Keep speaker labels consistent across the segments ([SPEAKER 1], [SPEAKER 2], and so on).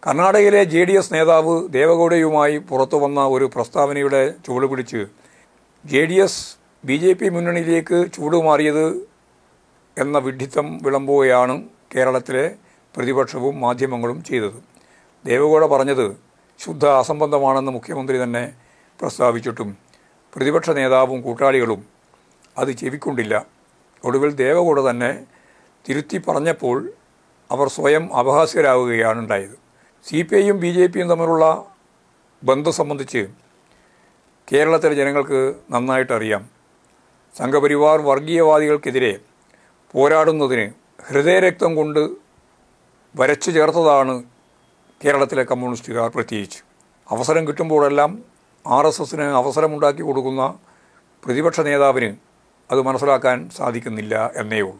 [SPEAKER 1] കർണാടകയിലെ J D S നേതാവ് ദേവഗൌഡയുമായി പുറത്തു വന്ന ഒരു പ്രസ്താവനയുടെ ചുവട് പിടിച്ച് J D S B J P മുന്നണിയിലേക്ക് ചൂടുമാറിയത് എന്ന വിഡ്ഢിത്തം വിളമ്പുകയാണ് കേരളത്തിലെ പ്രതിപക്ഷവും മാധ്യമങ്ങളും ചെയ്തത് ദേവഗൌഡ പറഞ്ഞത് ശുദ്ധ അസംബന്ധമാണെന്ന് മുഖ്യമന്ത്രി തന്നെ പ്രസ്താവിച്ചിട്ടും പ്രതിപക്ഷ നേതാവും കൂട്ടാളികളും അത് ചെവിക്കൊണ്ടില്ല ഒടുവിൽ ദേവഗൌഡ തന്നെ തിരുത്തി പറഞ്ഞപ്പോൾ അവർ സ്വയം അപഹാസ്യരാകുകയാണ് ഉണ്ടായത് സി പി ഐയും ബി ജെ പിയും തമ്മിലുള്ള ബന്ധം സംബന്ധിച്ച് കേരളത്തിലെ ജനങ്ങൾക്ക് നന്നായിട്ടറിയാം സംഘപരിവാർ വർഗീയവാദികൾക്കെതിരെ പോരാടുന്നതിന് ഹൃദയരക്തം കൊണ്ട് വരച്ചു ചേർത്തതാണ് കേരളത്തിലെ കമ്മ്യൂണിസ്റ്റുകാർ പ്രത്യേകിച്ച് അവസരം കിട്ടുമ്പോഴെല്ലാം ആർ എസ് എസിന് അവസരമുണ്ടാക്കി കൊടുക്കുന്ന പ്രതിപക്ഷ നേതാവിന് അത് മനസ്സിലാക്കാൻ സാധിക്കുന്നില്ല എന്നേ ഉള്ളൂ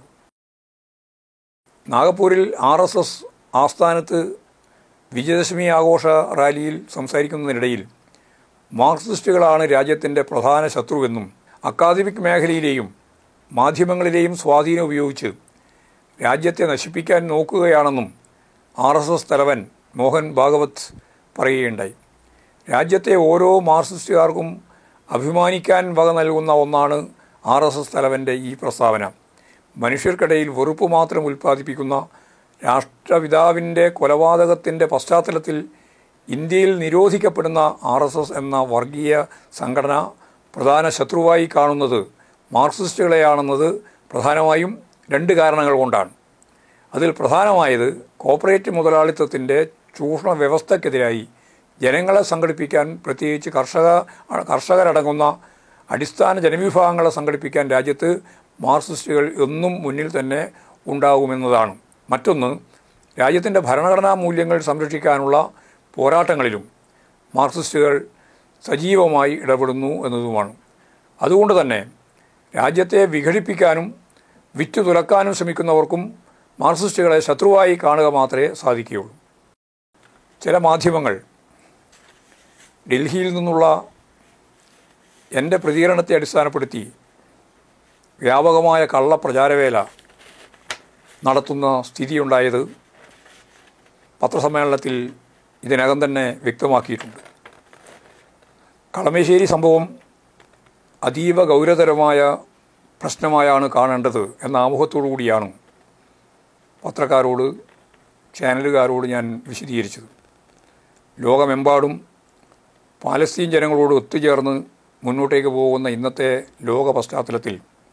[SPEAKER 1] നാഗപ്പൂരിൽ ആർ എസ് എസ് ആസ്ഥാനത്ത് വിജയദശമി ആഘോഷ റാലിയിൽ സംസാരിക്കുന്നതിനിടയിൽ മാർക്സിസ്റ്റുകളാണ് രാജ്യത്തിൻ്റെ പ്രധാന ശത്രുവെന്നും അക്കാദമിക് മേഖലയിലെയും മാധ്യമങ്ങളിലെയും സ്വാധീനം ഉപയോഗിച്ച് രാജ്യത്തെ നശിപ്പിക്കാൻ നോക്കുകയാണെന്നും ആർ എസ് എസ് തലവൻ മോഹൻ ഭാഗവത് പറയുകയുണ്ടായി രാജ്യത്തെ ഓരോ മാർക്സിസ്റ്റുകാർക്കും അഭിമാനിക്കാൻ വക നൽകുന്ന ഒന്നാണ് ആർ എസ് എസ് തലവൻ്റെ ഈ പ്രസ്താവന മനുഷ്യർക്കിടയിൽ വെറുപ്പ് മാത്രം ഉൽപ്പാദിപ്പിക്കുന്ന രാഷ്ട്രപിതാവിൻ്റെ കൊലപാതകത്തിൻ്റെ പശ്ചാത്തലത്തിൽ ഇന്ത്യയിൽ നിരോധിക്കപ്പെടുന്ന ആർ എസ് എസ് എന്ന വർഗീയ സംഘടന പ്രധാന ശത്രുവായി കാണുന്നത് മാർക്സിസ്റ്റുകളെയാണെന്നത് പ്രധാനമായും രണ്ട് കാരണങ്ങൾ കൊണ്ടാണ് അതിൽ പ്രധാനമായത് കോർപ്പറേറ്റ് മുതലാളിത്തത്തിൻ്റെ ചൂഷണ വ്യവസ്ഥക്കെതിരായി ജനങ്ങളെ സംഘടിപ്പിക്കാൻ പ്രത്യേകിച്ച് കർഷക കർഷകരടങ്ങുന്ന അടിസ്ഥാന ജനവിഭാഗങ്ങളെ സംഘടിപ്പിക്കാൻ രാജ്യത്ത് മാർക്സിസ്റ്റുകൾ എന്നും മുന്നിൽ തന്നെ ഉണ്ടാകുമെന്നതാണ് മറ്റൊന്ന് രാജ്യത്തിൻ്റെ ഭരണഘടനാ മൂല്യങ്ങൾ സംരക്ഷിക്കാനുള്ള പോരാട്ടങ്ങളിലും മാർക്സിസ്റ്റുകൾ സജീവമായി ഇടപെടുന്നു എന്നതുമാണ് അതുകൊണ്ട് തന്നെ രാജ്യത്തെ വിഘടിപ്പിക്കാനും വിറ്റു തുലക്കാനും ശ്രമിക്കുന്നവർക്കും മാർക്സിസ്റ്റുകളെ ശത്രുവായി കാണുക മാത്രമേ സാധിക്കുകയുള്ളൂ ചില മാധ്യമങ്ങൾ ഡൽഹിയിൽ നിന്നുള്ള എൻ്റെ പ്രതികരണത്തെ അടിസ്ഥാനപ്പെടുത്തി വ്യാപകമായ കള്ള പ്രചാരവേല നടത്തുന്ന സ്ഥിതിയുണ്ടായത് പത്രസമ്മേളനത്തിൽ ഇതിനകം തന്നെ വ്യക്തമാക്കിയിട്ടുണ്ട് കളമശ്ശേരി സംഭവം അതീവ ഗൗരവതരമായ പ്രശ്നമായാണ് കാണേണ്ടത് എന്ന ആമുഖത്തോടു കൂടിയാണ് പത്രക്കാരോട് ചാനലുകാരോട് ഞാൻ വിശദീകരിച്ചത് ലോകമെമ്പാടും പാലസ്തീൻ ജനങ്ങളോട് ഒത്തുചേർന്ന് മുന്നോട്ടേക്ക് പോകുന്ന ഇന്നത്തെ ലോക പശ്ചാത്തലത്തിൽ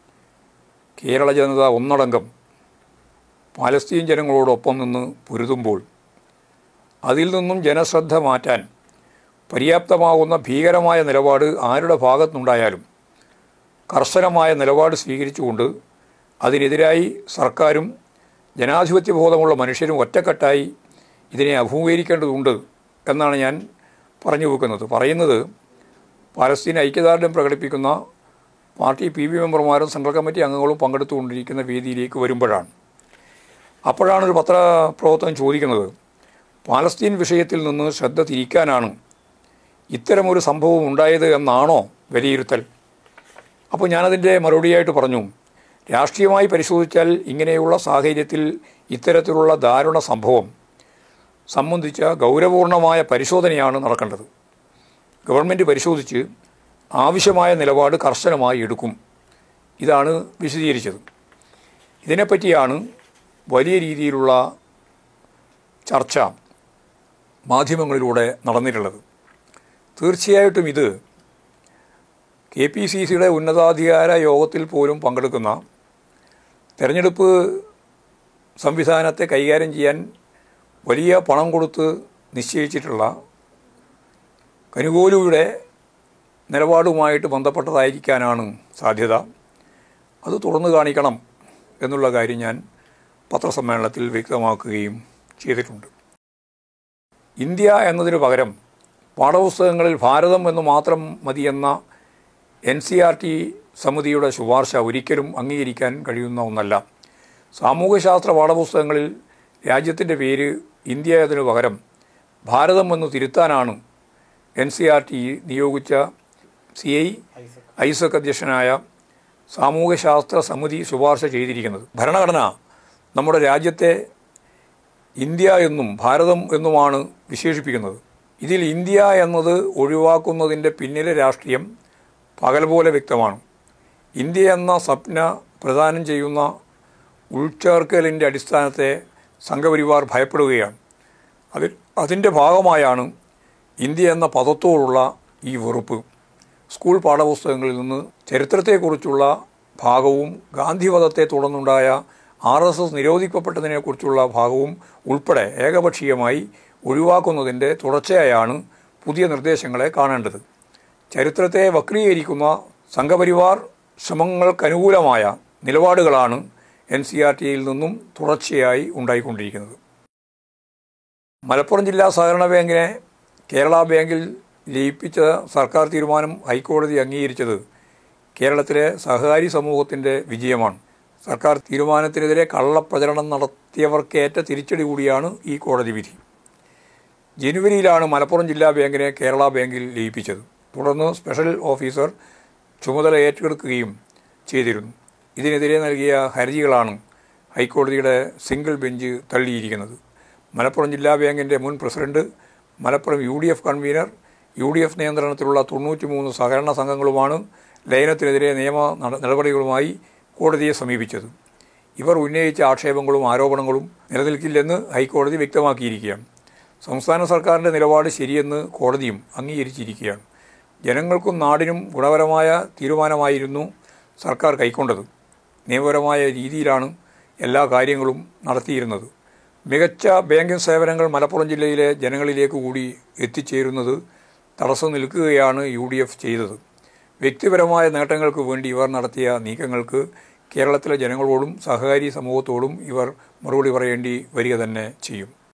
[SPEAKER 1] കേരള ജനത ഒന്നടങ്കം പാലസ്തീൻ ജനങ്ങളോടൊപ്പം നിന്ന് പൊരുതുമ്പോൾ അതിൽ നിന്നും ജനശ്രദ്ധ മാറ്റാൻ പര്യാപ്തമാകുന്ന ഭീകരമായ നിലപാട് ആരുടെ ഭാഗത്തുനിന്നുണ്ടായാലും കർശനമായ നിലപാട് സ്വീകരിച്ചുകൊണ്ട് അതിനെതിരായി സർക്കാരും ജനാധിപത്യ ബോധമുള്ള മനുഷ്യരും ഒറ്റക്കെട്ടായി ഇതിനെ അഭിമുഖീകരിക്കേണ്ടതുണ്ട് എന്നാണ് ഞാൻ പറഞ്ഞു വെക്കുന്നത് പറയുന്നത് പാലസ്തീൻ ഐക്യദാർഢ്യം പ്രകടിപ്പിക്കുന്ന പാർട്ടി പി ബി മെമ്പർമാരും സെൻട്രൽ കമ്മിറ്റി അംഗങ്ങളും പങ്കെടുത്തുകൊണ്ടിരിക്കുന്ന വേദിയിലേക്ക് വരുമ്പോഴാണ് അപ്പോഴാണ് ഒരു പത്രപ്രവർത്തകൻ ചോദിക്കുന്നത് പാലസ്തീൻ വിഷയത്തിൽ നിന്ന് ശ്രദ്ധ തിരിക്കാനാണ് ഇത്തരമൊരു സംഭവം ഉണ്ടായത് എന്നാണോ വിലയിരുത്തൽ അപ്പോൾ ഞാനതിൻ്റെ മറുപടിയായിട്ട് പറഞ്ഞു രാഷ്ട്രീയമായി പരിശോധിച്ചാൽ ഇങ്ങനെയുള്ള സാഹചര്യത്തിൽ ഇത്തരത്തിലുള്ള ദാരുണ സംഭവം സംബന്ധിച്ച ഗൗരവപൂർണമായ പരിശോധനയാണ് നടക്കേണ്ടത് ഗവൺമെൻറ് പരിശോധിച്ച് ആവശ്യമായ നിലപാട് കർശനമായി എടുക്കും ഇതാണ് വിശദീകരിച്ചത് ഇതിനെപ്പറ്റിയാണ് വലിയ രീതിയിലുള്ള ചർച്ച മാധ്യമങ്ങളിലൂടെ നടന്നിട്ടുള്ളത് തീർച്ചയായിട്ടും ഇത് കെ പി സി സിയുടെ ഉന്നതാധികാര യോഗത്തിൽ പോലും പങ്കെടുക്കുന്ന തെരഞ്ഞെടുപ്പ് സംവിധാനത്തെ കൈകാര്യം ചെയ്യാൻ വലിയ പണം കൊടുത്ത് നിശ്ചയിച്ചിട്ടുള്ള കനുകോലുവിടെ നിലപാടുമായിട്ട് ബന്ധപ്പെട്ടതായിരിക്കാനാണ് സാധ്യത അത് തുറന്നു കാണിക്കണം എന്നുള്ള കാര്യം ഞാൻ പത്രസമ്മേളനത്തിൽ വ്യക്തമാക്കുകയും ചെയ്തിട്ടുണ്ട് ഇന്ത്യ എന്നതിനു പകരം പാഠപുസ്തകങ്ങളിൽ ഭാരതം എന്ന് മാത്രം മതിയെന്ന എൻ സി ആർ ടി സമിതിയുടെ ശുപാർശ ഒരിക്കലും അംഗീകരിക്കാൻ കഴിയുന്ന ഒന്നല്ല സാമൂഹ്യശാസ്ത്ര പാഠപുസ്തകങ്ങളിൽ രാജ്യത്തിൻ്റെ പേര് ഇന്ത്യ എന്നതിനു പകരം ഭാരതം എന്ന് തിരുത്താനാണ് എൻ സി ആർ ടി നിയോഗിച്ച സി ഐ ഐസക് അധ്യക്ഷനായ സാമൂഹ്യശാസ്ത്ര സമിതി ശുപാർശ ചെയ്തിരിക്കുന്നത് ഭരണഘടന നമ്മുടെ രാജ്യത്തെ ഇന്ത്യ എന്നും ഭാരതം എന്നുമാണ് വിശേഷിപ്പിക്കുന്നത് ഇതിൽ ഇന്ത്യ എന്നത് ഒഴിവാക്കുന്നതിൻ്റെ പിന്നിലെ രാഷ്ട്രീയം പകൽ പോലെ വ്യക്തമാണ് ഇന്ത്യ എന്ന സ്വപ്ന പ്രദാനം ചെയ്യുന്ന ഉൾച്ചേർക്കലിൻ്റെ അടിസ്ഥാനത്തെ സംഘപരിവാർ ഭയപ്പെടുകയാണ് അതിൽ അതിൻ്റെ ഭാഗമായാണ് ഇന്ത്യ എന്ന പദത്തോടുള്ള ഈ വെറുപ്പ് സ്കൂൾ പാഠപുസ്തകങ്ങളിൽ നിന്ന് ചരിത്രത്തെക്കുറിച്ചുള്ള ഭാഗവും ഗാന്ധിവധത്തെ തുടർന്നുണ്ടായ ആർ എസ് എസ് നിരോധിക്കപ്പെട്ടതിനെക്കുറിച്ചുള്ള ഭാഗവും ഉൾപ്പെടെ ഏകപക്ഷീയമായി ഒഴിവാക്കുന്നതിൻ്റെ തുടർച്ചയായാണ് പുതിയ നിർദ്ദേശങ്ങളെ കാണേണ്ടത് ചരിത്രത്തെ വക്രീകരിക്കുന്ന സംഘപരിവാർ ശ്രമങ്ങൾക്കനുകൂലമായ നിലപാടുകളാണ് എൻ സി ആർ ടിയിൽ നിന്നും തുടർച്ചയായി ഉണ്ടായിക്കൊണ്ടിരിക്കുന്നത് മലപ്പുറം ജില്ലാ സഹകരണ ബാങ്കിനെ കേരള ബാങ്കിൽ ലയിപ്പിച്ച സർക്കാർ തീരുമാനം ഹൈക്കോടതി അംഗീകരിച്ചത് കേരളത്തിലെ സഹകാരി സമൂഹത്തിൻ്റെ വിജയമാണ് സർക്കാർ തീരുമാനത്തിനെതിരെ കള്ളപ്രചരണം നടത്തിയവർക്കേറ്റ തിരിച്ചടി കൂടിയാണ് ഈ കോടതി വിധി ജനുവരിയിലാണ് മലപ്പുറം ജില്ലാ ബാങ്കിനെ കേരള ബാങ്കിൽ ലയിപ്പിച്ചത് തുടർന്ന് സ്പെഷ്യൽ ഓഫീസർ ചുമതല ഏറ്റെടുക്കുകയും ചെയ്തിരുന്നു ഇതിനെതിരെ നൽകിയ ഹർജികളാണ് ഹൈക്കോടതിയുടെ സിംഗിൾ ബെഞ്ച് തള്ളിയിരിക്കുന്നത് മലപ്പുറം ജില്ലാ ബാങ്കിൻ്റെ മുൻ president Malappuram U D F convener U D F നിയന്ത്രണത്തിലുള്ള തൊണ്ണൂറ്റി മൂന്ന് സഹകരണ സംഘങ്ങളുമാണ് ലയനത്തിനെതിരെ നിയമ നട- നടപടികളുമായി കോടതിയെ സമീപിച്ചത് ഇവർ ഉന്നയിച്ച ആക്ഷേപങ്ങളും ആരോപണങ്ങളും നിലനിൽക്കില്ലെന്ന് ഹൈക്കോടതി വ്യക്തമാക്കിയിരിക്കുകയാണ് സംസ്ഥാന സർക്കാരിൻ്റെ നിലപാട് ശരിയെന്ന് കോടതിയും അംഗീകരിച്ചിരിക്കുകയാണ് ജനങ്ങൾക്കും നാടിനും ഗുണപരമായ തീരുമാനമായിരുന്നു സർക്കാർ കൈക്കൊണ്ടത് നിയമപരമായ രീതിയിലാണ് എല്ലാ കാര്യങ്ങളും നടത്തിയിരുന്നത് മികച്ച ബാങ്കിംഗ് സേവനങ്ങൾ മലപ്പുറം ജില്ലയിലെ ജനങ്ങളിലേക്ക് കൂടി എത്തിച്ചേരുന്നത് തടസ്സം നിൽക്കുകയാണ് യു ഡി എഫ് ചെയ്തത് വ്യക്തിപരമായ നേട്ടങ്ങൾക്ക് വേണ്ടി ഇവർ നടത്തിയ നീക്കങ്ങൾക്ക് കേരളത്തിലെ ജനങ്ങളോടും സഹകാരി സമൂഹത്തോടും ഇവർ മറുപടി പറയേണ്ടി വരിക തന്നെ ചെയ്യും